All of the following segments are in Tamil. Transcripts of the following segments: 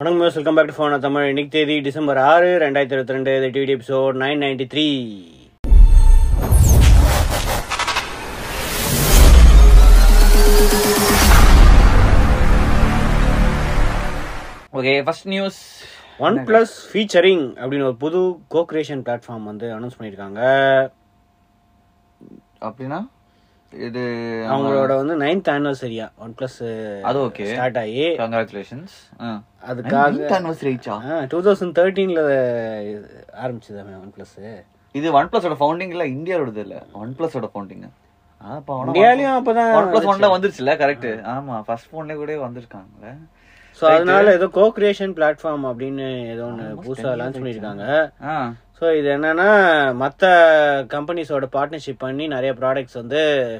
வணக்கம் மியூஸ் welcome back to phone Tamil இன்னைக்கு தேதி டிசம்பர் ஆறு ரெண்டாயிரத்தி இருபத்தி ரெண்டு DVD episode nine ninety three okay first news OnePlus featuring அப்படின்னு ஒரு புது கோ கிரியேஷன் பிளாட்ஃபார்ம் வந்து அனௌன்ஸ் பண்ணியிருக்காங்க அப்படின்னா இது அவங்களோட வந்து நைன்த் ஆனிவர்சரியா ஒன் பிளஸ் அது okay. ஸ்டார்ட் ஆகி கங்க்ராச்சுலேஷன்ஸ் அதுக்காக ரீச்சா டூ தௌசண்ட் தேர்ட்டீன்ல ஆரம்பிச்சதாமே ஒன் பிளஸ் இது ஒன் பிளஸோட ஃபவுண்டிங்ல இந்தியாவோடது இல்ல ஒன் பிளஸோட ஃபவுண்டிங் இந்தியாலயும் அப்பதான் ஒன் பிளஸ் ஒன்ல வந்துருச்சுல கரெக்ட் ஆமா ஃபர்ஸ்ட் போன்ல கூட வந்திருக்காங்கல்ல ஸோ அதனால ஏதோ கோ கிரியேஷன் பிளாட்ஃபார்ம் அப்படின்னு ஏதோ ஒன்று புதுசாக லான்ச் பண்ணியிருக்காங்க ஆ ஸோ இது என்னன்னா மற்ற கம்பெனிஸோட பார்ட்னர்ஷிப் பண்ணி நிறைய ப்ராடக்ட்ஸ் வந்து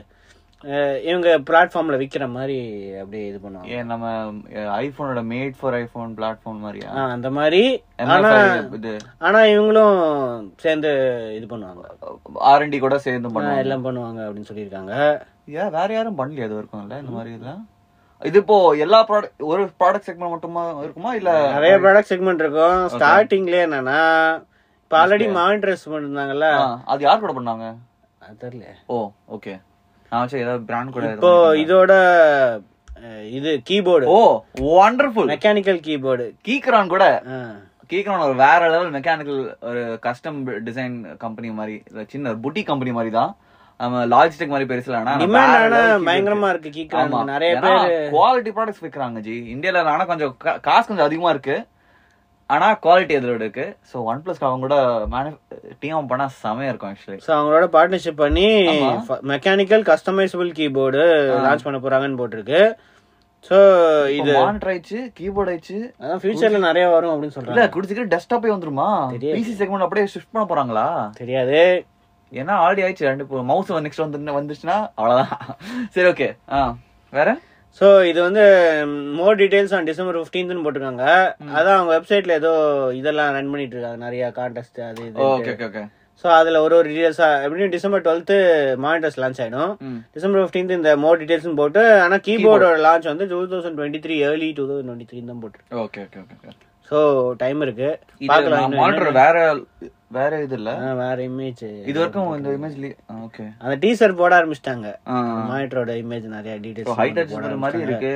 அஹ், இவங்க பிளாட்ஃபார்ம்ல விற்கிற மாதிரி அப்படியே இது பண்ணுவாங்க ஏன் நம்ம ஐபோனோட மேட் ஃபார் ஐபோன் பிளாட்ஃபார்ம் மாதிரியா ஆ, அந்த மாதிரி ஆனா MFI இது ஆனா இவங்களும் சேர்ந்து இது பண்ணுவாங்க ஆர்என்டி கூட சேர்ந்து ஆ, பண்ணுவாங்க எல்லாம் பண்ணுவாங்க அப்படின்னு சொல்லியிருக்காங்க ஏன் வேற யாரும் பண்ணலையா இது இருக்கும்ல இந்த மாதிரி இதெல்லாம் இது இப்போ எல்லா ப்ராடக்ட் ஒரு ப்ராடக்ட் செக்மெண்ட் மட்டுமா இருக்குமா இல்ல நிறைய ப்ராடக்ட் செக்மெண்ட் இருக்கும் ஸ்டார்டிங்லேயே என்னன்னா இப்போ ஆல்ரெடி மானிட்டர்ஸ் பண்ணிருந்தாங்கல்ல ஆ, அது யார் கூட பண்ணாங்க அது தெரியல ஓ ஓகே நான் வச்சு ஏதாவது பிராண்ட் கூட இப்போ இதோட அஹ், இது keyboard oh wonderful mechanical keyboard Keychron கூட கீக்ரான் ஒரு வேற லெவல் மெக்கானிக்கல் ஒரு கஸ்டம் டிசைன் கம்பெனி மாதிரி இல்ல சின்ன ஒரு புட்டி கம்பெனி மாதிரி தான் நம்ம லாஜிஸ்டிக் மாதிரி பெருசுல டிமாண்ட் ஆனா பயங்கரமா இருக்கு கீக்ரான் நிறைய பேர் குவாலிட்டி ப்ராடக்ட்ஸ் விற்கிறாங்க ஜி இந்தியால ஆனா கொஞ்சம் கா- காசு கொஞ்சம் அதிகமா இருக்கு ஆனா குவாலிட்டி எதில் இருக்கு ஸோ ஒன் பிளஸ் அவங்க கூட டீம் பண்ணா செமையா இருக்கும் ஆக்சுவலி ஸோ அவங்களோட பார்ட்னர்ஷிப் பண்ணி மெக்கானிக்கல் கஸ்டமைசபிள் கீபோர்டு லான்ச் பண்ண போறாங்கன்னு போட்டிருக்கு ஸோ இது மானிட்டர் ஆயிடுச்சு கீபோர்ட் ஆயிடுச்சு அதான் ஃபியூச்சர்ல நிறைய வரும் அப்படின்னு இல்ல சொல்றாங்க குடிச்சிட்டு டெஸ்க்டாப்பே வந்துருமா தெரியாது. பிசி செக்மெண்ட் அப்படியே ஷிஃப்ட் பண்ண போறாங்களா தெரியாது ஏன்னா ஆல்ரெடி ஆயிடுச்சு ரெண்டு மவுஸ் நெக்ஸ்ட் வந்து வந்துச்சுன்னா அவ்வளவுதான் சரி ஓகே ஆ வேற ஸோ இது வந்து மோர் டீடைல்ஸ் ஆன் டிசம்பர் ஃபிஃப்டீன்த்னு போட்டிருக்காங்க அதான் அவங்க வெப்சைட்ல ஏதோ இதெல்லாம் ரன் பண்ணிட்டு இருக்காங்க நிறைய கான்டெஸ்ட் அது இது ஓகே ஓகே ஓகே ஸோ அதுல ஒரு ஒரு டீடைல்ஸா எப்படியும் டிசம்பர் டுவெல்த்து மானிட்டர்ஸ் லான்ச் ஆயிடும் ம். டிசம்பர் ஃபிஃப்டீன்த் இந்த மோர் டீடைல்ஸ் போட்டு ஆனா கீபோர்டோட லான்ச் வந்து two thousand twenty three early two thousand twenty three தான் போட்டு okay okay okay so time இருக்கு இது பார்க்கலாம் இன்னும் மானிட்டர் வேற வேற இது இல்ல ஆ, வேற இமேஜ் இது வரைக்கும் இந்த இமேஜ்ல ஓகே அந்த டீசர் போட ஆரம்பிச்சிட்டாங்க மானிட்டரோட இமேஜ் நிறைய டீடைல்ஸ் ஹை டச் மாதிரி இருக்கு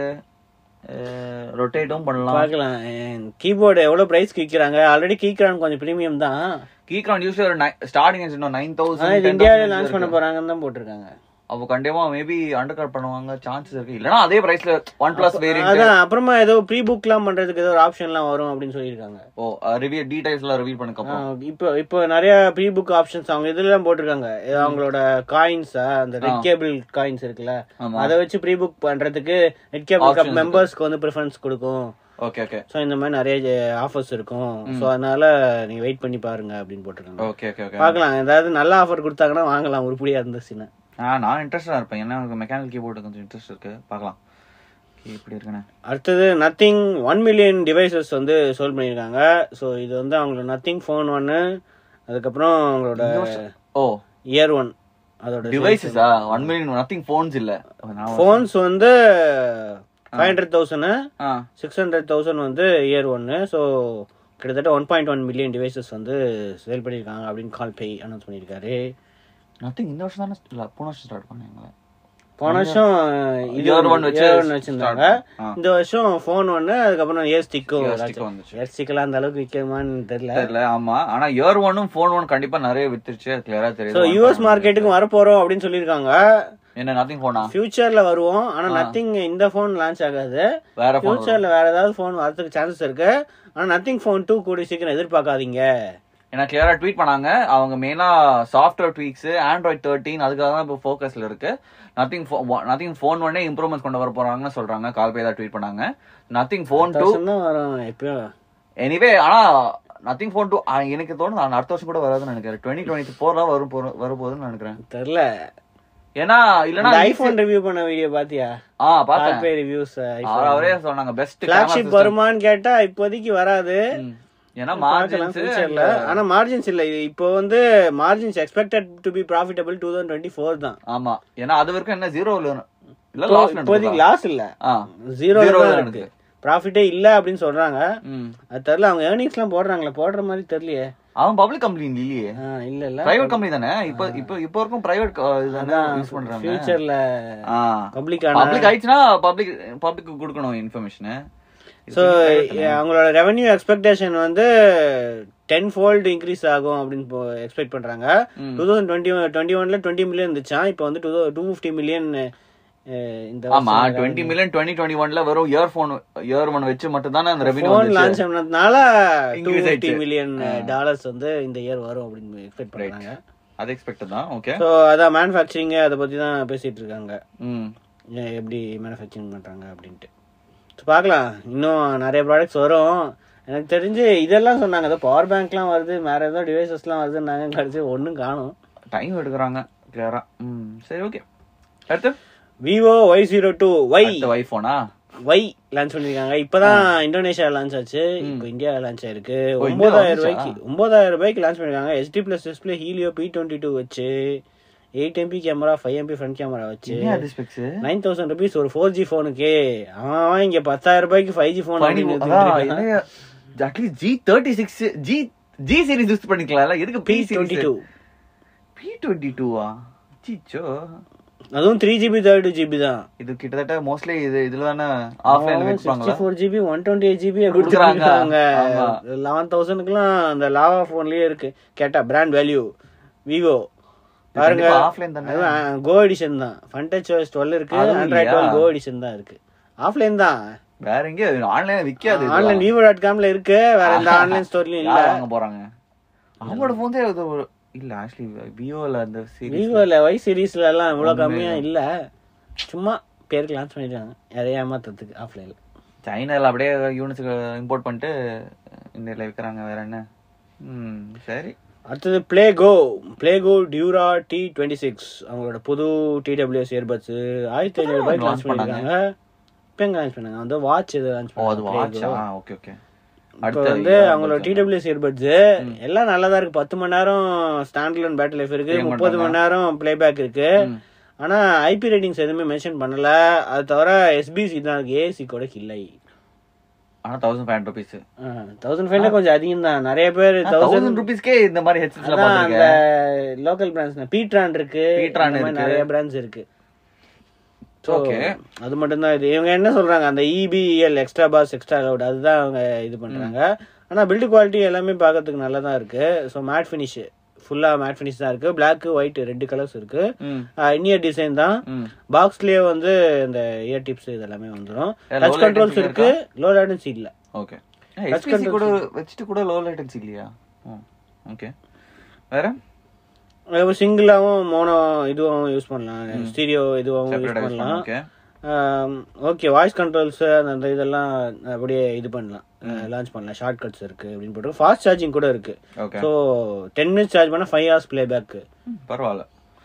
ரொட்டேட்டும் பண்ணலாம் பார்க்கலாம் கீபோர்டு எவ்வளவு பிரைஸ் விற்கிறாங்க ஆல்ரெடி கீக்ரான் கொஞ்சம் பிரீமியம் தான் கீக்ரான் யூஸ்வலி ஒரு ஸ்டார்டிங் இன்னும் நைன் ஆனா இது தௌசண்ட் இந்தியாவில லான்ச் பண்ண போறாங்கன்னு தான் போட்டிருக்காங்க அப்போ கண்டிப்பா மேபி அண்டர் கட் பண்ணுவாங்க சான்சஸ் இருக்கு இல்லனா அதே பிரைஸ்ல ஒன் பிளஸ் வேரியன்ட் அதான் அப்புறமா ஏதோ ப்ரீ புக்லாம் பண்றதுக்கு ஏதோ ஒரு ஆப்ஷன்லாம் வரும் அப்படின்னு சொல்லியிருக்காங்க ஓ ரிவ்யூ டீடைல்ஸ் எல்லாம் ரிவீல் பண்ணதுக்கு ஆ, அப்புறம் இப்போ இப்போ நிறைய ப்ரீ புக் ஆப்ஷன்ஸ் அவங்க இதெல்லாம் போட்டிருக்காங்க இது அவங்களோட காயின்ஸ் அந்த ரெட் கேபிள் காயின்ஸ் இருக்குல்ல ஆமா. அதை வச்சு ப்ரீ புக் பண்றதுக்கு ரெட் கேபிள் மெம்பர்ஸ்க்கு வந்து ப்ரிஃபரன்ஸ் கொடுக்கும் ஓகே ஓகே ஸோ இந்த மாதிரி நிறைய ஆஃபர்ஸ் இருக்கும் ஸோ அதனால நீங்க வெயிட் பண்ணி பாருங்க அப்படின்னு போட்டிருக்காங்க ஓகே ஓகே ஓகே பார்க்கலாம் ஏதாவது நல்ல ஆஃபர் கொடுத்தாங்கன்னா வாங்கலாம் உருப்படியா இருந்துச்சுன்னா ஆ நான் இன்ட்ரெஸ்டா இருப்பேன் ஏன்னா எனக்கு மெக்கானிக்கல் கீபோர்டு கொஞ்சம் இன்ட்ரெஸ்ட் இருக்கு பார்க்கலாம் இப்படி இருக்குண்ணே அடுத்தது நத்திங் ஒன் மில்லியன் டிவைசஸ் வந்து சோல் பண்ணியிருக்காங்க ஸோ இது வந்து அவங்களோட நத்திங் ஃபோன் ஒன்று அதுக்கப்புறம் அவங்களோட ஓ இயர் ஒன் அதோட டிவைசஸா ஒன் மில்லியன் நத்திங் ஃபோன்ஸ் இல்ல நான் ஃபோன்ஸ் வந்து ஃபைவ் ஹண்ட்ரட் தௌசண்ட் ஆ சிக்ஸ் ஹண்ட்ரட் தௌசண்ட் வந்து இயர் ஒன்று ஸோ கிட்டத்தட்ட one point one million devices வந்து சேல் பண்ணியிருக்காங்க அப்படின்னு கால் பே அனௌன்ஸ் பண்ணியிருக்காரு நத்திங் இந்த வருஷம் தானே இல்ல போன வருஷம் ஸ்டார்ட் பண்ணீங்களா போன வருஷம் இது Year one வச்சு year one வச்சிருந்தாங்க start. ஆ. இந்த வருஷம் ஃபோன் ஒன்று அதுக்கப்புறம் இயர் ஸ்டிக்கும் Ear stick வந்துச்சு. இயர் ஸ்டிக்கெல்லாம் அந்த அளவுக்கு விற்குமான்னு தெரியல தெரியல ஆமா ஆனா இயர் ஒன்னும் போன் ஒன் கண்டிப்பா நிறைய வித்துருச்சு கிளியரா ஸோ தெரியுது யூஎஸ் மார்க்கெட்டுக்கு வரப்போறோம் அப்படின்னு சொல்லியிருக்காங்க என்ன நத்திங் போனா ஃபியூச்சர்ல வருவோம் ஆனா நத்திங் இந்த ஃபோன் லான்ச் ஆகாது வேற போன் ஃபியூச்சர்ல வேற ஏதாவது ஃபோன் வரதுக்கு சான்சஸ் இருக்கு ஆனா நத்திங் ஃபோன் டூ கூடிய சீக்கிரம் எதிர்பார்க்காதீங்க ஏன்னா கிளியரா ட்வீட் பண்ணாங்க அவங்க மெயினா சாஃப்ட்வேர் ட்வீக்ஸ் ஆண்ட்ராய்ட் தேர்ட்டின் அதுக்காக தான் இப்போ ஃபோக்கஸ்ல இருக்கு நத்திங் நத்திங் ஃபோன் ஒன்னே இம்ப்ரூவ்மெண்ட்ஸ் கொண்டு வர போறாங்கன்னு சொல்றாங்க கால் பே தான் ட்வீட் பண்ணாங்க நத்திங் ஃபோன் டூ வருஷம் தான் வரும் எப்பயும் எனிவே ஆனா நத்திங் ஃபோன் டூ எனக்கு தோணுது நான் அடுத்த வருஷம் கூட வராதுன்னு நினைக்கிறேன் டுவெண்ட்டி டுவெண்ட்டி ஃபோர் தான் வரும் போற- வரப்போகுதுன்னு நினைக்கிறேன் தெரியல ஏன்னா இல்லனா இந்த ஐபோன் ரிவ்யூ பண்ண வீடியோ பாத்தியா ஆ பார்த்தேன் கால்பே ரிவ்யூஸ் அவர் அவரே சொன்னாங்க பெஸ்ட் ஃபிளாக்ஷிப் வருமான்னு கேட்டா இப்போதைக்கு வராது ஏன்னா பார்க்கலாம் மார்ஜின்ஸ் ஃபியூச்சர்ல ஆனா மார்ஜின்ஸ் இல்ல இது இப்போ வந்து margins expected to be profitable two thousand twenty four தான் ஆமா ஏன்னா அது வரைக்கும் என்ன ஜீரோ இல்ல இப்போ- இப்போதைக்கு லாஸ் இல்ல ஆ ஜீரோ Zero தான் தான் இருக்கு இருக்கு. ப்ராஃபிட்டே இல்ல அப்படின்னு சொல்றாங்க ம். அது தெரியல அவங்க ஏர்னிங்ஸ் எல்லாம் போடுறாங்களே போடுற மாதிரி தெரியலையே அவன் பப்ளிக் கம்பெனி இல்லையே ஆ, இல்ல இல்ல பிரைவேட் கம்பெனி தானே இப்போ இப்போ இப்போ வரைக்கும் பிரைவேட் இதுதானே யூஸ் பண்றாங்க ஃபியூச்சர்ல ஆ பப்ளிக்கான பப்ளிக் ஆயிடுச்சுன்னா பப்ளிக் பப்ளிக் கொடுக்கணும் இன்ஃபர்மேஷன் ஸோ அவங்களோட ரெவென்யூ எக்ஸ்பெக்டேஷன் வந்து டென் ஃபோல்டு இன்க்ரீஸ் ஆகும் அப்படின்னு எக்ஸ்பெக்ட் பண்றாங்க டூ தௌசண்ட் டுவெண்ட்டி டுவெண்ட்டி ஒன்ல டுவெண்ட்டி மில்லியன் இருந்துச்சான் இப்போ வந்து டூ டூ ஃபிஃப்டி மில்லியன் இந்த ஆமா டுவெண்ட்டி மில்லியன் டுவெண்ட்டி டுவெண்ட்டி ஒன்ல வெறும் இயர் போன் இயர் ஒன் வச்சு மட்டும் தானே அந்த ரெவன்யூ ஃபோன் வந்துச்சு லான்ச் பண்ணதுனால டூ Increase ஃபிஃப்டி ஆயிடுச்சு. மில்லியன் டாலர்ஸ் வந்து இந்த இயர் வரும் அப்படின்னு எக்ஸ்பெக்ட் பண்றாங்க அது எக்ஸ்பெக்ட் தான் ஓகே ஸோ அதான் மேனுஃபேக்சரிங் அதை பத்தி தான் பேசிட்டு இருக்காங்க ம் ஏன் எப்படி மேனுஃபேக்சரிங் பண்றாங்க அப்படின்ட்டு ஸோ பார்க்கலாம் இன்னும் நிறைய ப்ராடக்ட்ஸ் வரும் எனக்கு தெரிஞ்சு இதெல்லாம் சொன்னாங்க ஏதோ பவர் பேங்க்லாம் வருது வேற ஏதோ டிவைசஸ்லாம் வருதுன்னாங்க கடைசி ஒன்றும் காணும் டைம் எடுக்கிறாங்க கிளியரா ம் சரி ஓகே அடுத்து Vivo Y zero two Y அடுத்த ஐபோனா ஒய் லான்ச் பண்ணிருக்காங்க இப்பதான் இந்தோனேஷியா லான்ச் ஆச்சு இப்போ இந்தியா லான்ச் ஆயிருக்கு ஓ, இந்தியா ஒன்பதாயிரம் வந்துச்சா? ரூபாய்க்கு ஒன்பதாயிரம் ரூபாய்க்கு லான்ச் பண்ணிருக்காங்க HD plus display Helio P twenty two வச்சு eight MP camera five MP front camera வச்சு என்ன அது ஸ்பெக்ஸ் நைன் தௌசண்ட் ருபீஸ் ஒரு ஃபோர் ஜி ஃபோனுக்கு அவன் இங்க பத்தாயிரம் ரூபாய்க்கு five G phone at least G thirty six G G series use பண்ணிக்கலாம்ல எதுக்கு P P twenty two P twenty டூவா சிச்சோ அதுவும் த்ரீ ஜிபி தேர்ட்டி ஜிபி தான் இது கிட்டத்தட்ட மோஸ்ட்லி இது இதுல தானே ஆஃப்லைன்ல சிக்ஸ்டி விற்பாங்களா four GB one twenty eight GB கொடுக்குறாங்க. கொடுக்குறாங்க ஆமா. லெவன் தௌசண்ட்க்குலாம் அந்த லாவா ஃபோன்லயே இருக்கு கேட்டா பிராண்ட் வேல்யூ விவோ பாருங்க ஆஃப்லைன் தானே கோ எடிஷன் தான் ஃபன்டச் ஓஎஸ் டுவெல் இருக்கு அதுவும் ஆண்ட்ராய்ட் இல்லையா? டுவெல் கோ எடிஷன் தான் இருக்கு ஆஃப்லைன் தான் வேற எங்க ஆன்லைன்ல விக்காது இது. ஆன்லைன் விவோ டாட் காம்ல இருக்கு வேற எந்த ஆன்லைன் ஸ்டோர்லயும் இல்ல யார் வாங்க போறாங்க அவங்களோட போன் ஏதோ ஒரு இல்ல ஆக்சுவலி விவோல அந்த சீரிஸ் விவோல ஒய் சீரீஸ்ல எல்லாம் இவ்வளவு கம்மியா இல்ல சும்மா பேருக்கு லான்ச் பண்ணிருக்காங்க யாரையும் ஏமாத்துறதுக்கு ஆஃப்லைன்ல சைனால அப்படியே யூனிட்ஸ்க்கு இம்போர்ட் பண்ணிட்டு இந்தியால விக்கிறாங்க வேற என்ன ம் சரி அடுத்தது PlayGo PlayGo Dura T twenty six அவங்களோட புது டிடபிள்யூஎஸ் இயர்பட்ஸ் ஆயிரத்தி ஐநூறு ரூபாய்க்கு லான்ச் launch பண்ணாங்க. பண்ணிருக்காங்க இப்போ எங்க லான்ச் பண்ணாங்க அந்த வாட்ச் இது லான்ச் ஓ அது பண்ணாங்க வாட்ச் ஆ ஓகே ஓகே இப்போ வந்து அவங்களோட டிடபிள்யூஎஸ் இயர்பட்ஸ் எல்லாம் நல்லதா இருக்கு பத்து மணி நேரம் ஸ்டாண்ட்லோன் பேட்டரி லைஃப் இருக்கு Claim முப்பது மணி நேரம் பிளேபேக் இருக்கு ஆனா ஐபி ரேட்டிங்ஸ் எதுவுமே மென்ஷன் பண்ணல அது தவிர எஸ்பிசி தான் இருக்கு ஏசி கூட இல்லை ஆனா தௌசண்ட் ஃபைவ் ருபீஸ் தௌசண்ட் ஃபைவ்ல கொஞ்சம் அதிகம் தான் நிறைய பேர் தௌசண்ட் தௌசண்ட் ருபீஸ்க்கே இந்த மாதிரி ஹெட்செட்ஸ்ல அதான் அந்த பாத்துருக்கேன் லோக்கல் பிராண்ட்ஸ் பீட்ரான் இருக்கு பீட்ரான் இந்த மாதிரி இருக்கு. நிறைய பிராண்ட்ஸ் இருக்கு So, Okay. அது மட்டும் தான் இது இவங்க என்ன சொல்றாங்க அந்த EPL extra bass extra loud அதுதான் அவங்க இது பண்றாங்க ஆனா பில்டு குவாலிட்டி எல்லாமே பார்க்கறதுக்கு நல்லா தான் இருக்கு ஸோ மேட் ஃபினிஷ் ஃபுல்லா மேட் ஃபினிஷ் தான் இருக்கு Black ஒயிட் ரெண்டு கலர்ஸ் இருக்கு ம் இன்னியர் டிசைன் தான் ம் பாக்ஸ்லயே வந்து இந்த இயர் டிப்ஸ் இது எல்லாமே வந்துடும் Yeah, touch low controls latency இருக்கு லோ லேட்டன்சி இல்ல ஓகே எஸ்பிசி கூட வச்சுட்டு கூட லோ லேட்டன்சி இல்லையா ஓகே வேற ஒரு சிங்கிளாவும் மோனோ இதுவும் யூஸ் பண்ணலாம் ஸ்டீரியோ இதுவும் யூஸ் செப்பரேட் பண்ணலாம் ஓகே ஓகே வாய்ஸ் கண்ட்ரோல்ஸ் அந்த இதெல்லாம் அப்படியே இது பண்ணலாம் லான்ச் பண்ணலாம் ஷார்ட் கட்ஸ் இருக்கு அப்படின்னு போட்டு ஃபாஸ்ட் சார்ஜிங் கூட இருக்கு okay so ten minutes charge பண்ணா ஃபைவ் ஹவர்ஸ் ப்ளே பேக் பரவாயில்ல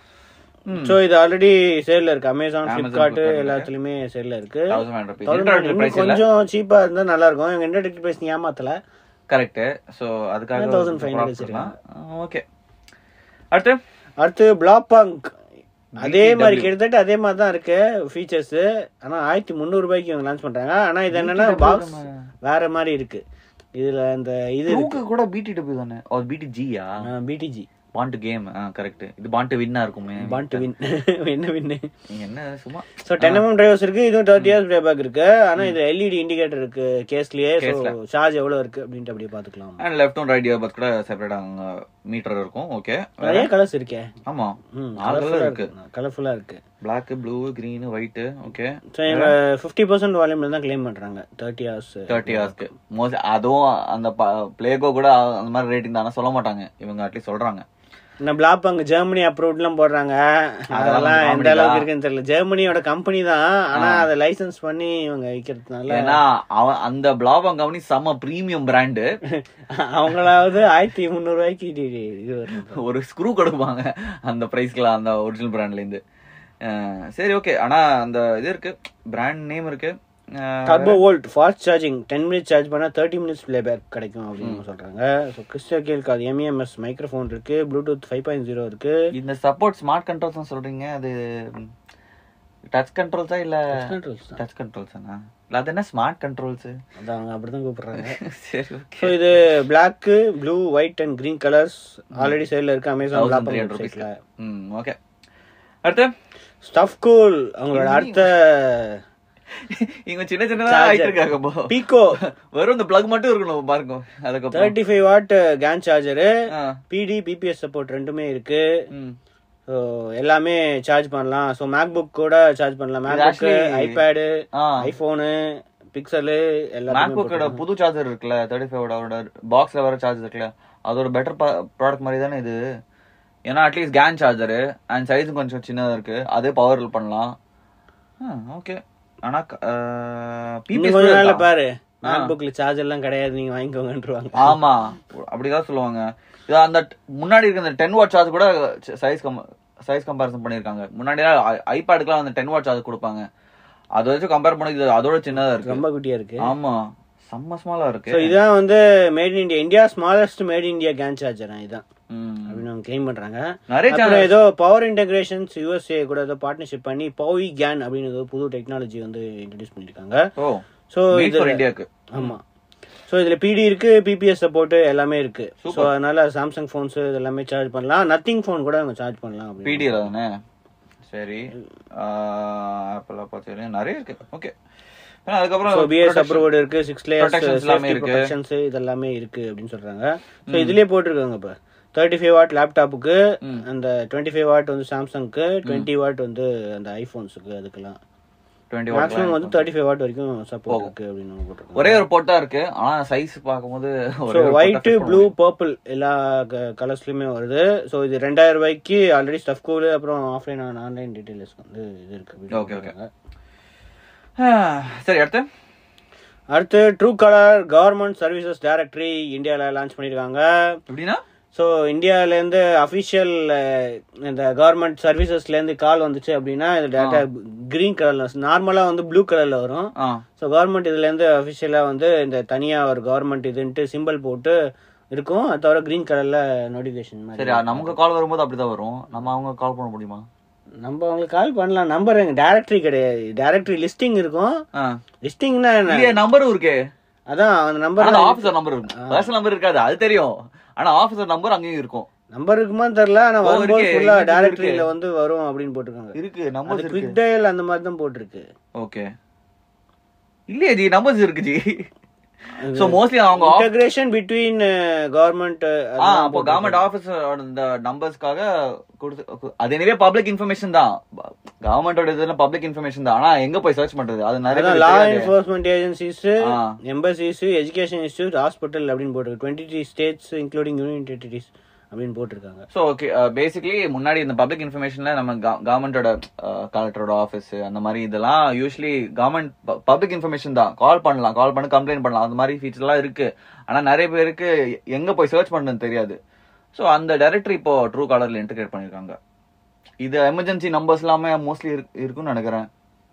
ம் ஸோ இது ஆல்ரெடி சேல்ல இருக்கு அமேசான் Amazon, ஃபிளிப்கார்ட் Flipkart இருக்கு. எல்லாத்துலயுமே சேல்ல இருக்கு thousand five rupees Thousand internet இன்னும் பிரைஸ் இல்ல கொஞ்சம் சீப்பா இருந்தா நல்லா இருக்கும் எங்க இன்டர்நெட் பிரைஸ் ஏமாத்தல கரெக்ட் சோ அதுக்காக 1500 வச்சிருக்காங்க. ஓகே அடுத்து அடுத்து பிளாபாங்க் அதே மாதிரி கிட்டத்தட்ட அதே மாதிரி தான் இருக்கு ஃபீச்சர்ஸ் ஆனா ஆயிரத்தி முந்நூறு ரூபாய்க்கு இவங்க லான்ச் பண்றாங்க ஆனா இது என்னன்னா பாக்ஸ் வேற மாதிரி இருக்கு இதுல இந்த இது ப்ளூக்கு கூட பிடிடபிள்யூ தானே ஓ பிடி ஜியா பிடிஜி பாண்ட் கேம் கரெக்ட் இது பாண்ட் வின்னா இருக்குமே பான் டு வின் என்ன வின்னு நீங்க என்ன சும்மா ஸோ டென் எம்எம் டிரைவர்ஸ் இருக்கு இதுவும் தேர்ட்டி இயர்ஸ் ப்ளே பேக் இருக்கு ஆனா இது எல்இடி இண்டிகேட்டர் இருக்கு கேஸ்லயே ஸோ சார்ஜ் எவ்வளவு இருக்கு அப்படின்ட்டு அப்படியே பாத்துக்கலாம் and left and right earbuds கூட செப்பரேட்டா அங்க மீட்டர் இருக்கும் ஓகே நிறைய கலர்ஸ் இருக்கே ஆமா ம் நாலு கலர் இருக்கு கலர்ஃபுல்லா இருக்கு black blue green white okay so இவங்க ஃபிஃப்டி பர்சன்ட் வால்யூம்ல தான் கிளைம் பண்றாங்க தேர்ட்டி ஹவர்ஸ் தேர்ட்டி ஹவர்ஸ்க்கு மோஸ்ட் அதுவும் அந்த பிளேகோ கூட அந்த மாதிரி ரேட்டிங் தானே சொல்ல மாட்டாங்க இவங்க அட்லீஸ்ட் சொல்றாங்க இந்த பிளாப் அங்க ஜெர்மனி அப்ரூவ்ட்லாம் போடுறாங்க அதெல்லாம் எந்த அளவுக்கு இருக்குன்னு தெரியல ஜெர்மனியோட கம்பெனி தான் ஆனா அதை லைசென்ஸ் பண்ணி இவங்க விற்கிறதுனால ஏன்னா அவன் அந்த பிளாபம் கம்பெனி செம்ம பிரீமியம் பிராண்டு அவங்களாவது ஆயிரத்தி முந்நூறு ரூபாய்க்கு இது இது வரும் ஒரு ஸ்க்ரூ கொடுப்பாங்க அந்த பிரைஸ்க்குலாம் அந்த ஒரிஜினல் பிராண்ட்ல இருந்து அஹ் சரி ஓகே ஆனா அந்த இது இருக்கு பிராண்ட் நேம் இருக்கு ah turbo volt fast charging ten minutes charge பண்ணா தேர்ட்டி மினிட்ஸ் ப்ளே பேக் கிடைக்கும் அப்படின்னு சொல்றாங்க ஸோ கிறிஸ்டல் கேளுக்கு அது எம்இஎம்எஸ் மைக்ரோஃபோன் இருக்கு ப்ளூடூத் ஃபைவ் பாயிண்ட் ஜீரோ இருக்கு இந்த சப்போர்ட் ஸ்மார்ட் கண்ட்ரோல்ஸ் சொல்றீங்க அது டச் கண்ட்ரோல்ஸா இல்ல controls தான். டச் கண்ட்ரோல்ஸ் இல்ல அது என்ன ஸ்மார்ட் கண்ட்ரோல்ஸ் அதான் அவங்க அப்படிதான் கூப்பிடுறாங்க சரி ஓகே ஸோ இது black blue white and green colours already சேல்ல இருக்கு அமேசான் தௌசண்ட் த்ரீ லாப்பர் ஹண்ட்ரட் வெப்சைட்ல ம் ஓகே அடுத்து ஸ்டஃப் கூல் அவங்களோட அடுத்த இவங்க சின்ன சின்னதா Charger. ஆயிட்டு இருக்காங்க போ பீகோ வெறும் இந்த பிளக் மட்டும் இருக்கணும் பாருங்க அதுக்கப்புறம் thirty five watt can charger ஆ, பிடி பிபிஎஸ் சப்போர்ட் ரெண்டுமே இருக்கு ம். ஸோ எல்லாமே சார்ஜ் பண்ணலாம் ஸோ மேக் புக் கூட சார்ஜ் பண்ணலாம் மேக் புக் actually- ஐபேடு ஆ ஐபோனு பிக்சலு எல்லாமே மேக்புக்கோட புது சார்ஜர் இருக்குல்ல தேர்ட்டி ஃபைவ் அதோட பாக்ஸ்ல வர சார்ஜர் இருக்குல்ல அதோட பெட்டர் ப்ராடக்ட் மாதிரி தானே இது ஏன்னா அட்லீஸ்ட் கேன் சார்ஜரு அண்ட் சைஸும் கொஞ்சம் சின்னதா இருக்கு அதே பவர் பண்ணலாம் ஓகே ஆனா இன்னும் கொஞ்ச நாள்ல பிபிஎஸ் பாரு மேக் புக்ல சார்ஜ் எல்லாம் கிடையாது நீங்க வாங்கிக்கோங்கன்றுவாங்க ஆமா அப்படிதான் சொல்லுவாங்க இது அந்த ட- முன்னாடி இருக்க அந்த டென் வாட் சார்ஜ் கூட சைஸ் கம் சைஸ் கம்பேரிசன் பண்ணிருக்காங்க முன்னாடி ஐபேடுக்குலாம் அந்த டென் வாட் சார்ஜ் கொடுப்பாங்க அதை வச்சு கம்பேர் பண்ணி இது அதோட சின்னதா இருக்கு ரொம்ப குட்டியா இருக்கு ஆமா செம்ம ஸ்மாலா இருக்கு ஸோ இதான் வந்து made in India India smallest made India can charger இதான் ம். அப்படின்னு அவங்க கிளைம் பண்றாங்க நிறைய அப்புறம் ஏதோ பவர் இன்டகிரேஷன்ஸ் யூஎஸ்ஏ கூட ஏதோ பார்ட்னர்ஷிப் பண்ணி பவி கேன் அப்படின்னு ஏதோ புது டெக்னாலஜி வந்து இன்ட்ரடியூஸ் பண்ணிருக்காங்க ஓ ஸோ Made இது for இந்தியாக்கு ஆமா ஸோ இதுல பிடி இருக்கு பிபிஎஸ் சப்போர்ட் எல்லாமே இருக்கு ஸோ அதனால சாம்சங் ஃபோன்ஸ் இது எல்லாமே சார்ஜ் பண்ணலாம் நத்திங் ஃபோன் கூட அவங்க சார்ஜ் பண்ணலாம் அப்படின்னு பிடிஎல் தானே சரி ஆப்பிள் அப்பா நிறைய இருக்கு ஓகே அதுக்கப்புறம் ஸோ பிஎஸ் அப்ரூவ்டு இருக்கு சிக்ஸ் லேயர்ஸ் Protections எல்லாமே சேஃப்டி இருக்கு. ப்ரொடெக்ஷன்ஸ் இதெல்லாமே இருக்கு அப்படின்னு சொல்றாங்க ஸோ இதுலயே போட்டிருக்காங்க இப்போ தேர்ட்டி ஃபைவ் வாட் லேப்டாப்புக்கு அந்த டுவெண்ட்டி ஃபைவ் வாட் வந்து சாம்சங்க்கு டுவெண்ட்டி வாட் வந்து அந்த ஐஃபோன்ஸுக்கு அதுக்கெல்லாம் டுவெண்ட்டி மேக்ஸிமம் வந்து தேர்ட்டி ஃபைவ் வாட் வரைக்கும் சப்போர்ட் இருக்கு அப்படின்னு போட்டிருக்காங்க ஒரே ஒரு போட்டா இருக்கு ஆனா சைஸ் பார்க்கும்போது ஸோ ஒரே ஒரு ஒயிட் port ஆ fit ப்ளூ பர்பிள் எல்லா கலர்ஸ்லயுமே வருது ஸோ இது ரெண்டாயிரம் ரூபாய்க்கு ஆல்ரெடி ஸ்டஃப் கூல் அப்புறம் ஆஃப்லைன் ஆன்லைன் டீடைல்ஸ் வந்து இது இருக்கு அப்படின்னு Okay, okay. சொல்றாங்க. பண்ணணும். சரி அடுத்து அடுத்து Truecaller government services directory இந்தியால லான்ச் பண்ணிருக்காங்க எப்படின்னா ஸோ இந்தியாவிலேருந்து அஃபிஷியல் இந்த கவர்மெண்ட் சர்வீசஸ்லேருந்து கால் வந்துச்சு அப்படின்னா இது டேட்டா கிரீன் கலர்ல நார்மலாக வந்து ப்ளூ கலர்ல வரும் ஆ ஸோ கவர்மெண்ட் இதுலேருந்து அஃபிஷியலாக வந்து இந்த தனியாக ஒரு கவர்மெண்ட் இதுன்ட்டு சிம்பிள் போட்டு இருக்கும் அது தவிர கிரீன் கலர்ல நோட்டிஃபிகேஷன் மாதிரி சரி நமக்கு கால் வரும்போது அப்படிதான் வரும் நம்ம அவங்க கால் பண்ண முடியுமா நம்ம அவங்களுக்கு கால் பண்ணலாம் நம்பர் எங்க டைரக்டரி கிடையாது டைரக்டரி லிஸ்டிங் இருக்கும் ஆ. லிஸ்டிங்னா என்ன இல்லையே நம்பரும் இருக்கே அதான் அந்த நம்பர் ஆனா ஆபீசர் நம்பர் இருக்கும் பர்சனல் நம்பர் இருக்காது அது தெரியும் ஆனா ஆபீசர் நம்பர் அங்கேயும் இருக்கும் நம்பர் இருக்குமான்னு தெரியல ஆனா ஓ, வரும்போது இருக்கே, ஃபுல்லா இருக்கு, டைரக்டரியில வந்து வரும் அப்படின்னு போட்டிருக்காங்க இருக்கு அது நம்பர்ஸ் இருக்கு குவிக் டயல் அந்த மாதிரி தான் போட்டிருக்கு ஓகே இல்லையே ஜி நம்பர்ஸ் இருக்கு ஜி சோ மோஸ்ட்லி அவங்க off- இன்டகிரேஷன் பிட்வீன் கவர்மெண்ட் ஆ அப்போ கவர்மெண்ட் ஆபீஸ் இந்த நம்பர்ஸ்க்காக கொடுத்து அது நிறைய பப்ளிக் இன்ஃபர்மேஷன் தான் கவர்மெண்டோட இதெல்லாம் பப்ளிக் இன்ஃபர்மேஷன் தான் ஆனா எங்க போய் சர்ச் பண்றது அது நிறைய பேருக்கு லா தெரியாது. என்ஃபோர்ஸ்மெண்ட் ஏஜென்சிஸ் ஆ. எம்பசிஸ் எஜுகேஷன் இன்ஸ்டியூட் ஹாஸ்பிட்டல் அப்படின்னு போட்டிருக்கு twenty three states including union territories அப்படின்னு போட்டிருக்காங்க ஸோ ஓகே பேசிக்லி முன்னாடி இந்த பப்ளிக் இன்ஃபர்மேஷன்ல நம்ம கவர்மெண்டோட கலெக்டரோட ஆஃபீஸ் அந்த மாதிரி இதெல்லாம் யூஸ்வலி கவர்மெண்ட் பப்ளிக் இன்ஃபர்மேஷன் தான் கால் பண்ணலாம் கால் பண்ணி கம்ப்ளைண்ட் பண்ணலாம் அந்த மாதிரி ஃபீச்சர் எல்லாம் இருக்கு ஆனா நிறைய பேருக்கு எங்க போய் சர்ச் பண்ணணும்னு தெரியாது ஸோ அந்த டைரக்டரி இப்போ ட்ரூ காலர்ல இன்டிகிரேட் பண்ணிருக்காங்க இது எமர்ஜென்சி நம்பர்ஸ் எல்லாமே மோஸ்ட்லி இருக்குன்னு நினைக்கிறேன்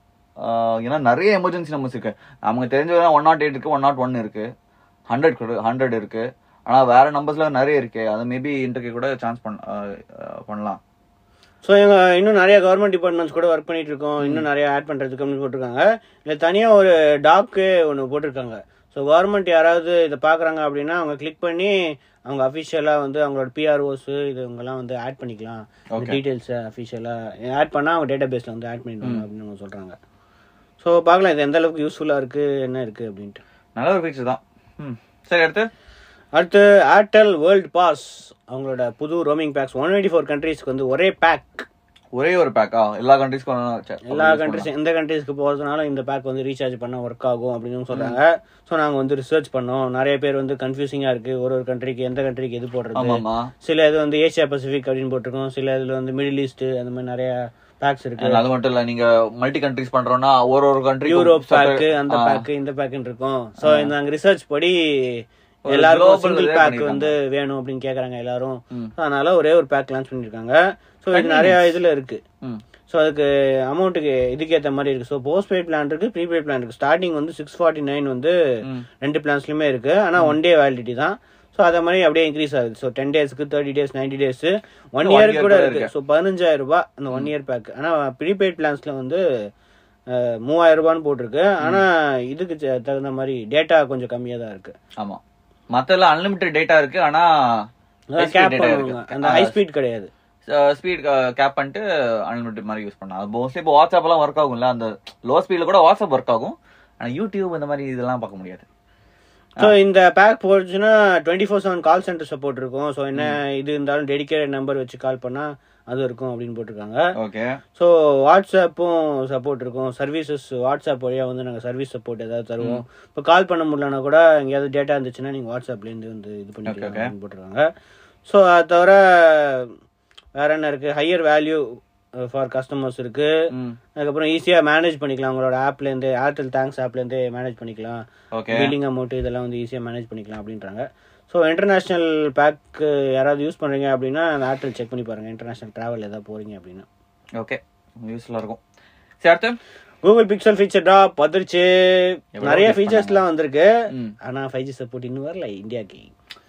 ஆஹ் ஏன்னா நிறைய எமர்ஜென்சி நம்பர்ஸ் இருக்கு நமக்கு தெரிஞ்சது ஒன் நாட் எயிட் இருக்கு ஒன் நாட் ஒன் இருக்கு ஹண்ட்ரட் ஹண்ட்ரட் இருக்கு ஆனா வேற நம்பர்ஸ்ல நிறைய இருக்கு அதை மேபி இன்டர்வியூ கூட சான்ஸ் பண்ண ஆஹ் ஆஹ் பண்ணலாம் ஸோ எங்க இன்னும் நிறைய கவர்மெண்ட் டிபார்ட்மெண்ட்ஸ் கூட ஒர்க் பண்ணிட்டு இருக்கோம் இன்னும் நிறைய ஆட் பண்றதுக்கு அப்படின்னு போட்டிருக்காங்க இல்லை தனியாக ஒரு டாக்கு ஒன்று போட்டிருக்காங்க ஸோ கவர்மெண்ட் யாராவது இதை பார்க்குறாங்க அப்படின்னா அவங்க கிளிக் பண்ணி அவங்க அஃபிஷியலாக வந்து அவங்களோட பிஆர்ஓஸ் இது இவங்கெல்லாம் வந்து ஆட் பண்ணிக்கலாம் Okay. டீட்டெயில்ஸை அஃபிஷியலாக ஆட் பண்ணால் அவங்க டேட்டா பேஸில் வந்து ஆட் பண்ணிடுவாங்க அப்படின்னு அவங்க சொல்கிறாங்க ஸோ பார்க்கலாம் இது எந்த அளவுக்கு யூஸ்ஃபுல்லாக இருக்குது என்ன இருக்குது அப்படின்ட்டு நல்ல ஒரு ஃபீச்சர் தான் ம் சரி அடுத்து அடுத்து ஏர்டெல் வேர்ல்ட் பாஸ் அவங்களோட புது roaming packs one eighty four கண்ட்ரீஸ்க்கு வந்து ஒரே பேக் ஒரே ஒரு பேக்கா எல்லா கண்ட்ரிஸ்க்கும் எல்லா கண்ட்ரிஸ் எந்த கண்ட்ரீஸ்க்கு போகிறதுனால இந்த பேக் வந்து ரீசார்ஜ் பண்ண ஒர்க் ஆகும் அப்படின்னு சொல்றாங்க ஸோ நாங்கள் வந்து ரிசர்ச் பண்ணோம் நிறைய பேர் வந்து கன்ஃபியூசிங்காக இருக்கு ஒரு ஒரு கண்ட்ரிக்கு எந்த கண்ட்ரிக்கு எது போடுறது ஆமாமா சில இது வந்து ஏசியா பசிபிக் அப்படின்னு போட்டிருக்கோம் சில இதுல வந்து மிடில் ஈஸ்ட் அந்த மாதிரி நிறைய பேக்ஸ் இருக்கு And அது மட்டும் இல்ல நீங்க மல்டி கண்ட்ரிஸ் பண்றோம்னா ஒரு ஒரு கண்ட்ரி யூரோப் பேக் அந்த பேக் இந்த பேக்குன்னு இருக்கும் ஸோ இந்த நாங்கள் ரிசர்ச் படி எல்லாருக்கும் global சிங்கிள் இதே பேக் பண்ணிருக்காங்க. வந்து வேணும் அப்படின்னு கேக்குறாங்க எல்லாரும் ம். So, அதனால ஒரே ஒரு பேக் லான்ச் பண்ணிருக்காங்க ஸோ இது நிறைய இதுல இருக்கு ம் ஸோ அதுக்கு அமௌண்ட்டுக்கு இதுக்கேற்ற மாதிரி இருக்கு ஸோ போஸ்ட் பெய்ட் பிளான் இருக்கு ப்ரீபெய்ட் பிளான் இருக்கு ஸ்டார்டிங் வந்து சிக்ஸ் ஃபார்ட்டி நைன் வந்து ம். ரெண்டு பிளான்ஸ்லயுமே இருக்கு ஆனா ஒன் டே வேலிடிட்டி தான் ஸோ ஸோ அதை மாதிரி அப்படியே இன்க்ரீஸ் ஆகுது ஸோ டென் டேஸ்க்கு thirty days ninety days one one year year கூட கூட இருக்கு இருக்கு. ஸோ பதினஞ்சாயிரம் ரூபாய் அந்த ஒன் இயர் பேக் ஆனால் ப்ரீபெய்ட் பிளான்ஸ்ல வந்து அஹ், மூவாயிரம் ரூபான்னு போட்டிருக்கு ஆனால் இதுக்கு த- தகுந்த மாதிரி டேட்டா கொஞ்சம் கம்மியாக தான் இருக்கு ஆமா மத்தெல்லாம் அன்லிமிட்டட் டேட்டா இருக்கு ஆனா கேப் பண்ணுவாங்க அந்த ஹை ஸ்பீட் கிடையாது ஸ்பீட் கேப் பண்ணிட்டு அன்லிமிட்டட் மாதிரி யூஸ் பண்ணலாம் மோஸ்ட்லி இப்போ வாட்ஸ்அப் எல்லாம் ஒர்க் ஆகும்ல அந்த லோ ஸ்பீட்ல கூட வாட்ஸ்அப் ஒர்க் ஆகும் ஆனா யூடியூப் இந்த மாதிரி இதெல்லாம் பார்க்க முடியாது ஸோ இந்த பேக் போச்சுன்னா twenty four seven call centre support இருக்கும் ஸோ என்ன இது இருந்தாலும் டெடிகேட்டட் நம்பர் வச்சு கால் பண்ணால் அது இருக்கும் அப்படின்னு போட்டிருக்காங்க ஓகே ஸோ வாட்ஸ்அப்பும் சப்போர்ட் இருக்கும் சர்வீசஸ் வாட்ஸ்அப் வழியாக வந்து நாங்கள் சர்வீஸ் சப்போர்ட் ஏதாவது தருவோம் இப்போ கால் பண்ண முடியலனா கூட எங்கேயாவது டேட்டா இருந்துச்சுன்னா நீங்கள் வாட்ஸ்அப்லேருந்து வந்து இது பண்ணிக்கலாம் Okay, okay. அப்படின்னு போட்டிருக்காங்க ஸோ அது தவிர வேற என்ன இருக்குது ஹையர் வேல்யூ ஃபார் கஸ்டமர்ஸ் இருக்குது ம் அதுக்கப்புறம் ஈஸியாக மேனேஜ் பண்ணிக்கலாம் உங்களோட ஆப்லேருந்து ஏர்டெல் தேங்க்ஸ் ஆப்லேருந்து மேனேஜ் பண்ணிக்கலாம் ஓகே பில்லிங் அமௌண்ட் இதெல்லாம் வந்து ஈஸியாக மேனேஜ் பண்ணிக்கலாம் அப்படின்றாங்க ஸோ இன்டர்நேஷ்னல் பேக் யாராவது யூஸ் பண்ணுறீங்க அப்படின்னா அந்த ஏர்டெல் செக் பண்ணி பாருங்கள் இன்டர்நேஷ்னல் ட்ராவல் ஏதாவது போகிறீங்க அப்படின்னா ஓகே யூஸ்ஃபுல்லா இருக்கும் சரி அடுத்து கூகுள் பிக்சல் ஃபீச்சர் ட்ராப் வந்துருச்சு எவ்வளவு நிறைய use ஃபீச்சர்ஸ்லாம் வந்திருக்கு ம். ஆனா ஃபைவ் ஜி சப்போர்ட் இன்னும் வரல இந்தியாக்கு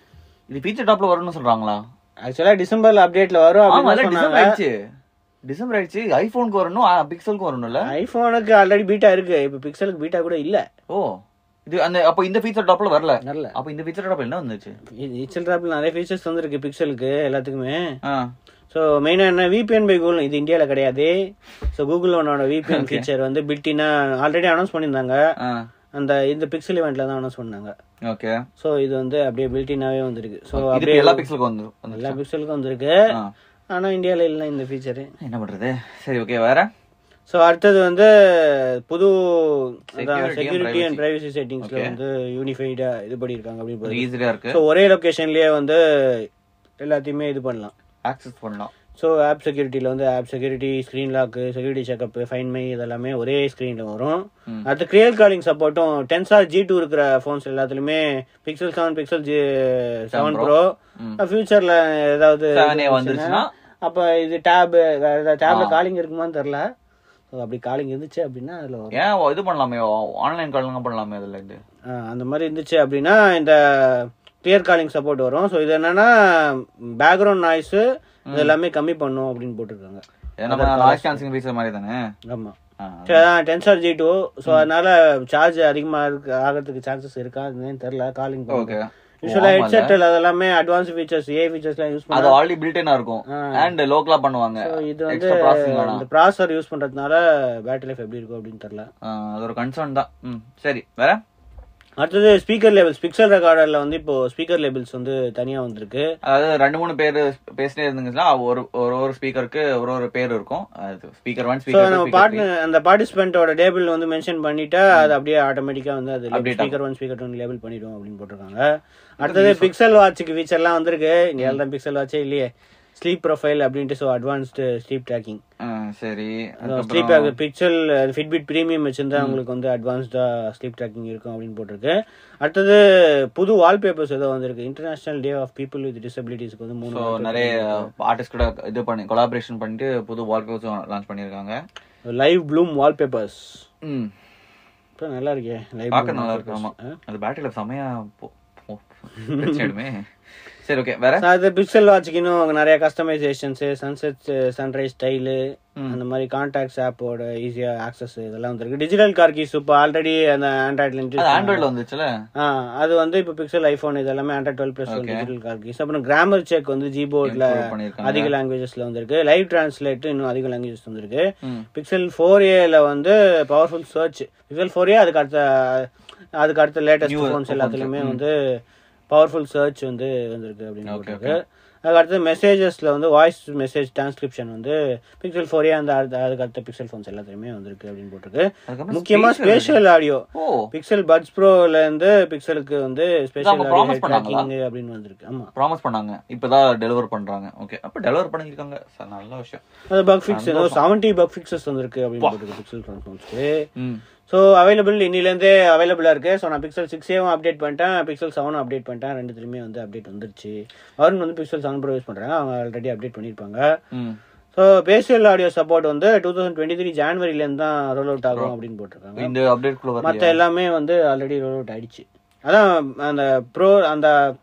இது ஃபீச்சர் டாப்ல வரும்னு சொல்றாங்களா ஆக்சுவலா டிசம்பர்ல அப்டேட்ல வரும் ஆமா அப்படின்னு டிசம்பர் சொன்னாங்க ஆயிடுச்சு டிசம்பர் ஆயிடுச்சு ஐபோனுக்கு வரணும் பிக்சலுக்கு வரணும்ல ஐபோனுக்கு ஆல்ரெடி பீட்டா இருக்கு இப்ப பிக்சலுக்கு பீட்டா கூட இல்ல ஓ இது அந்த அப்போ இந்த ஃபீச்சர் டாப்ல வரல வரல அப்போ இந்த ஃபீச்சர் டாப்ல என்ன வந்துச்சு இச்சல் ட்ராப்ல நிறைய ஃபீச்சர்ஸ் வந்திருக்கு பிக்சலுக்கு எல்லாத்துக்குமே ஆ ஸோ மெயினாக என்ன விபிஎன் பை கூகுள் இது இந்தியாவில் கிடையாது ஸோ கூகுள் ஒன்னோட விபிஎன் ஃபீச்சர் வந்து பில்டினா ஆல்ரெடி அனௌன்ஸ் பண்ணியிருந்தாங்க ஆ அந்த இந்த பிக்சல் இவெண்ட்ல தான் அனௌன்ஸ் பண்ணாங்க ஓகே ஸோ இது வந்து அப்படியே பில்டினாவே வந்திருக்கு ஸோ இது அப்படியே இப்ப எல்லா பிக்சலுக்கு வந்து வந்து- எல்லா பிக்சலுக்கும் வந்திருக்கு ஆ. ஆனா இந்தியாவில் இல்லை இந்த ஃபீச்சரு என்ன பண்றது சரி ஓகே வேற ஸோ அடுத்தது வந்து புது Security and security and privacy. Privacy செட்டிங்ஸ்ல Okay. வந்து யூனிஃபைடா இது பண்ணியிருக்காங்க கொஞ்சம் அப்படின்னு ஈஸியா இருக்கு ஸோ ஒரே லொகேஷன்லயே வந்து எல்லாத்தையுமே இது பண்ணலாம் ஆக்சஸ் பண்ணலாம் ஸோ ஆப் செக்யூரிட்டியில் வந்து app security screen lock security checkup find my இதெல்லாமே ஒரே ஸ்க்ரீனில் வரும் ம். அடுத்து கிளியர் காலிங் சப்போர்ட்டும் டென்சார் ஜி டூ இருக்கிற ஃபோன்ஸ் எல்லாத்துலேயுமே Pixel seven Pixel G seven Pro. Pro ம். ஃபியூச்சரில் ஏதாவது Seven A வந்துருச்சுன்னா? அப்போ இது டேப் வேற ஏதாவது டேப்ல ஆ. காலிங் இருக்குமான்னு தெரில ஸோ அப்படி காலிங் இருந்துச்சு அப்படின்னா அதில் வரும் ஏன் இது பண்ணலாமே ஆன்லைன் காலிங் பண்ணலாமே அதுல இருந்து ஆ, அந்த மாதிரி இருந்துச்சு அப்படின்னா இந்த கிளியர் காலிங் சப்போர்ட் வரும் ஸோ இது என்னன்னா பேக்ரவுண்ட் நாய்ஸு இது எல்லாமே கம்மி பண்ணும் அப்படின்னு போட்டிருக்காங்க இது நம்ம நாய்ஸ் கேன்சலிங் ஃபீச்சர் மாதிரி தானே ஆமாம் ஆ, டென்சர் ஜி டூ ஸோ அதனால சார்ஜ் அதிகமாக இருக்கு ஆகிறதுக்கு சான்சஸ் இருக்கா அதுன்னு தெரியல காலிங் ஓகே யூஸ்வலாக ஹெட்செட் அதெல்லாமே அட்வான்ஸ் ஃபீச்சர்ஸ் ஏ ஃபீச்சர்ஸ்லாம் யூஸ் அது பண்ணா ஆல்ரெடி பில்டேனா இருக்கும் ஆ. அண்ட் லோக்கலா பண்ணுவாங்க So இது வந்து எக்ஸ்ட்ரா ப்ராசஸிங் வேணாம் இந்த ப்ராசர் யூஸ் பண்றதுனால பேட்டரி லைஃப் எப்படி இருக்கும் அப்படின்னு தெரியல ஆ, அது ஒரு கன்சர்ன் தான் ம் சரி வேற அடுத்தது ஸ்பீக்கர் லேபிள்ஸ் பிக்சல் ரெக்கார்டர்ல வந்து இப்போ ஸ்பீக்கர் லேபிள்ஸ் வந்து தனியா வந்திருக்கு அதாவது ரெண்டு மூணு பேர் பேசிட்டே இருந்தீங்கன்னா ஒரு ஒரு ஒரு ஸ்பீக்கருக்கு ஒரு ஒரு பேர் இருக்கும் அது ஸ்பீக்கர் ஒன் ஸோ ஸ்பீக்கர் நம்ம பார்ட்னர் அந்த பார்ட்டிசிபென்ட்டோட டேபிள் வந்து மென்ஷன் பண்ணிட்டா அது அப்படியே ஆட்டோமேட்டிக்கா வந்து அது Update speaker one speaker one label பண்ணிடும் அப்படின்னு போட்டிருக்காங்க அடுத்தது பிக்சல் வாட்சுக்கு ஃபீச்சர்லாம் வந்திருக்கு இந்தியாவில் தான் பிக்சல் வாட்சே இல்லையே ஸ்லீப் ப்ரொஃபைல் அப்படின்ட்டு ஸோ அட்வான்ஸ்டு ஸ்லீப் ட்ராக்கிங் சரி ஸ்லீப் அதுக்கப்புறம் பிக்சல் ஃபிட்பிட் ப்ரீமியம் வச்சிருந்தா உங்களுக்கு வந்து அட்வான்ஸ்டா ஸ்லீப் ட்ராக்கிங் இருக்கும் அப்படின்னு போட்டிருக்கு அடுத்தது புது வால்பேப்பர்ஸ் ஏதோ வந்திருக்கு international day of people with டிசபிலிட்டிஸ்க்கு வந்து மூணு ஸோ wallpaper நிறைய ஆர்டிஸ்ட் கூட இது பண்ணி கொலாபரேஷன் பண்ணிட்டு புது வால்பேப்பர்ஸும் லான்ச் பண்ணியிருக்காங்க லைவ் ப்ளூம் வால்பேப்பர்ஸ் ம் இப்போ நல்லா இருக்கே லைவ் பார்க்க நல்லா இருக்கு ஆமா அது பேட்டரியில செமையா போ- போ- பிரச்சனையாயிடுமே. சரி ஓகே வேற அது பிக்சல் வாட்சுக்கு இன்னும் நிறைய கஸ்டமைசேஷன்ஸ் சன்செட் சன்ரைஸ் ஸ்டைலு அந்த மாதிரி கான்டாக்ட்ஸ் ஆப்போட ஈஸியா ஆக்சஸ் இதெல்லாம் வந்திருக்கு டிஜிட்டல் கார் கீஸ் இப்போ ஆல்ரெடி அந்த ஆண்ட்ராய்ட்ல அது ஆண்ட்ராய்ட்ல வந்துச்சுல ஆ அது வந்து இப்போ பிக்சல் ஐபோன் இது எல்லாமே Android twelve plus digital car keys அப்புறம் கிராமர் செக் வந்து ஜி போர்ட்ல Improve பண்ணியிருக்காங்க. அதிக லாங்குவேஜஸ்ல வந்திருக்கு லைவ் டிரான்ஸ்லேட் இன்னும் அதிக லாங்குவேஜஸ் வந்திருக்கு ம். பிக்சல் ஃபோர் ஏல வந்து powerful search Pixel four A அதுக்கு அடுத்த அதுக்கு அடுத்த லேட்டஸ்ட் New ஃபோன்ஸ் phones, எல்லாத்துலயுமே ம். வந்து பவர்ஃபுல் சர்ச் வந்து வந்திருக்கு அப்படின்னு Okay, போட்டிருக்கு அதுக்கு அடுத்து மெசேஜஸ்ல வந்து வாய்ஸ் மெசேஜ் டிரான்ஸ்கிரிப்ஷன் வந்து பிக்சல் ஃபோர் ஏ அந்த அடுத்த- அதுக்கு அடுத்த பிக்சல் ஃபோன்ஸ் எல்லாத்துலயுமே வந்திருக்கு அப்படின்னு போட்டிருக்கு அதுக்கப்புறம் முக்கியமா spatial ஸ்பேஷியல் ஆடியோ ஓ பிக்சல் பட்ஸ் ப்ரோல இருந்து பிக்சலுக்கு வந்து ஸ்பெஷல் அவங்க promise பண்ணாங்களா? ட்ராக்கிங் அப்படின்னு வந்திருக்கு ஆமா ப்ராமிஸ் பண்ணாங்க இப்பதான் டெலிவர் பண்றாங்க ஓகே அப்ப டெலிவர் பண்ணிருக்காங்க சார் நல்ல விஷயம் அது பக் ஃபிக்ஸ் ஏதோ செவன்டி பக் ஃபிக்ஸஸ் வந்திருக்கு அப்படின்னு போட்டுருக்கு பிக்சல் ஃபோன்ஸ்க்கு ம் ஸோ அவைலபிள் இன்னிலேருந்தே அவைலபிளாக இருக்கு ஸோ நான் பிக்சல் சிக்ஸேவும் அப்டேட் பண்ணிட்டேன் பிக்சல் செவனும் அப்டேட் பண்ணிட்டேன் ரெண்டுத்துலையுமே வந்து அப்டேட் வந்துருச்சு அவரும் வந்து பிக்சல் செவன் ப்ரோ யூஸ் பண்ணுறாங்க அவங்க ஆல்ரெடி அப்டேட் பண்ணியிருப்பாங்க ம் ஸோ பேசியல் ஆடியோ சப்போர்ட் வந்து டூ தௌசண்ட் டுவெண்ட்டி த்ரீ ஜான்வரிலேருந்து தான் ரோல் அவுட் ஆகும் அப்படின்னு போட்டிருக்காங்க இந்த அப்டேட் குள்ள மற்ற வரலையா எல்லாமே வந்து ஆல்ரெடி ரோல் அவுட் ஆயிடுச்சு அதான் அந்த ப்ரோ அந்த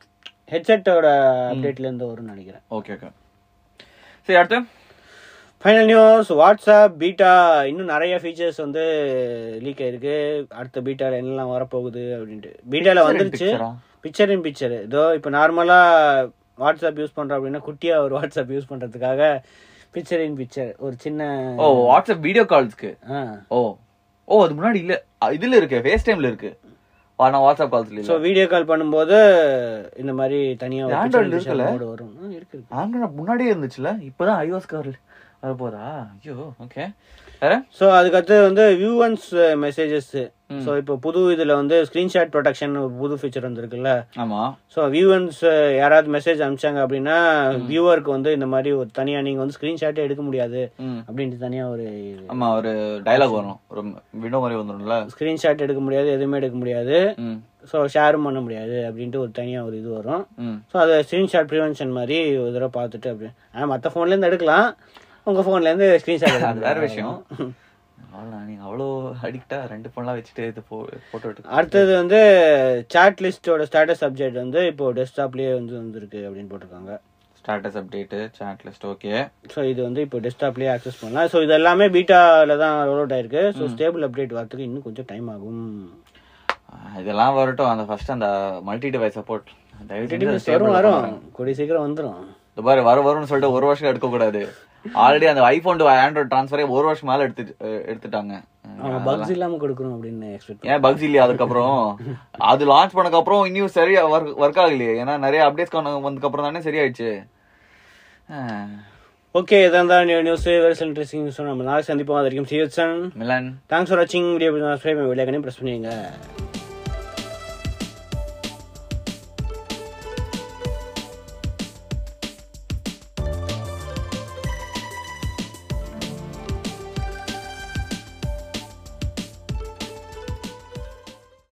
ஹெட்செட்டோட அப்டேட்ல இருந்து வரும்னு நினைக்கிறேன் ஓகே ஓகே சரி அடுத்து ஃபைனல் நியூஸ் வாட்ஸ்அப் பீட்டா இன்னும் நிறைய ஃபீச்சர்ஸ் வந்து லீக் ஆயிருக்கு அடுத்த பீட்டால என்னெல்லாம் வரப்போகுது அப்படின்ட்டு பீட்டால வந்துருச்சு picture-ஆ? பிக்சர் இன் பிக்சர் இதோ இப்போ நார்மலா வாட்ஸ்அப் யூஸ் பண்றோம் அப்படின்னா குட்டியா ஒரு வாட்ஸ்அப் யூஸ் பண்றதுக்காக பிக்சர் இன் பிக்சர் ஒரு சின்ன ஓ வாட்ஸ்அப் வீடியோ கால்ஸ்க்கு ஆ ஓ ஓ அது முன்னாடி இல்ல அ, இதுல இருக்கு ஃபேஸ் டைம்ல இருக்கு ஆனா வாட்ஸ்அப் கால்ஸ்ல ஸோ இல்ல வீடியோ கால் பண்ணும்போது இந்த மாதிரி தனியா ஒரு Android picture in picture இருக்குல்ல? mode வரும் ஆ, இருக்கு இருக்கு. ஆண்ட்ராய்டு முன்னாடியே இருந்துச்சுல இப்பதான் ஐஓஎஸ் கார் வரப்போதா ஐயோ ஓகே வேற ஸோ அதுக்கடுத்து வந்து வியூவன்ஸ் மெசேஜஸ் ஸோ இப்போ புது இதில் வந்து ஸ்க்ரீன்ஷாட் ப்ரொடெக்ஷன் புது ஃபீச்சர் வந்திருக்குல்ல ஆமா ஸோ வியூவன்ஸ் யாராவது மெசேஜ் அனுப்பிச்சாங்க அப்படின்னா வியூவருக்கு வந்து இந்த மாதிரி ஒரு தனியாக நீங்கள் வந்து ஸ்க்ரீன்ஷாட்டே எடுக்க முடியாது ம் அப்படின்ட்டு தனியாக ஒரு ஆமா ஒரு டயலாக் வரும் ஒரு விண்டோ மாதிரி வந்துடும்ல ஸ்க்ரீன்ஷாட் எடுக்க முடியாது எதுவுமே எடுக்க முடியாது ம் ஸோ ஷேரும் பண்ண முடியாது அப்படின்ட்டு ஒரு தனியாக ஒரு இது வரும் ம் ஸோ அது ஸ்க்ரீன்ஷாட் ப்ரிவென்ஷன் மாதிரி ஒரு தடவை பார்த்துட்டு அப்படி ஆனால் மற்ற ஃபோன்லேருந்து எடுக்கலாம் உங்கள் ஃபோன்லேருந்து ஸ்க்ரீன்ஷாட் அது வேற விஷயம் அவ்வளோ நீங்க அவ்வளோ அடிக்டா ரெண்டு போன்லாம் வச்சுட்டு இது போட்டோ எடுத்து அடுத்தது வந்து சாட் லிஸ்டோட ஸ்டேட்டஸ் அப்டேட் வந்து இப்போ டெஸ்க்டாப்லயே வந்து வந்திருக்கு அப்படின்னு போட்டிருக்காங்க status update chat list okay so இது வந்து இப்போ டெஸ்க்டாப்லயே ஆக்சஸ் பண்ணலாம் ஸோ இது எல்லாமே பீட்டால தான் ரோல் அவுட் ஆயிருக்கு ஸோ ஸ்டேபிள் அப்டேட் வரதுக்கு இன்னும் கொஞ்சம் டைம் ஆகும் இதெல்லாம் வரட்டும் அந்த ஃபர்ஸ்ட் அந்த மல்டி டிவைஸ் சப்போர்ட் தயவு செஞ்சு அதை stable வரும் வரும் பண்ணுங்க. கூடிய சீக்கிரம் வந்துடும் இந்த பாரு வர வரும்னு சொல்லிட்டு ஒரு வருஷம் எடுக்க கூடாது ஆல்ரெடி அந்த ஐபோன் டு ஆண்ட்ராய்ட் ட்ரான்ஸ்ஃபரே ஒரு வருஷம் மேல எடுத்து எடுத்துட்டாங்க அவங்க பக்ஸ் இல்லாம கொடுக்கணும் அப்படின்னு எக்ஸ்பெக்ட் ஏன் பக்ஸ் இல்லையா அதுக்கப்புறம் அது லான்ச் பண்ணக்கு அப்புறம் இன்னும் சரியா ஒர்க் ஆகலையே ஏன்னா நிறைய அப்டேட்ஸ் வந்ததுக்கு அப்புறம் தானே சரியாயிடுச்சு ஆஹ். ஓகே இதான் தான் நியூஸ் வெரி இன்ட்ரெஸ்டிங் நியூஸ் நம்ம நாளைக்கு சந்திப்போம் அது வரைக்கும் சிவச்சன் மிலன் தேங்க்ஸ் ஃபார் வாட்சிங் வீடியோ சப்ஸ்கிரைப் வீடியோ ப்ரெஸ் பண்ணுவீங்க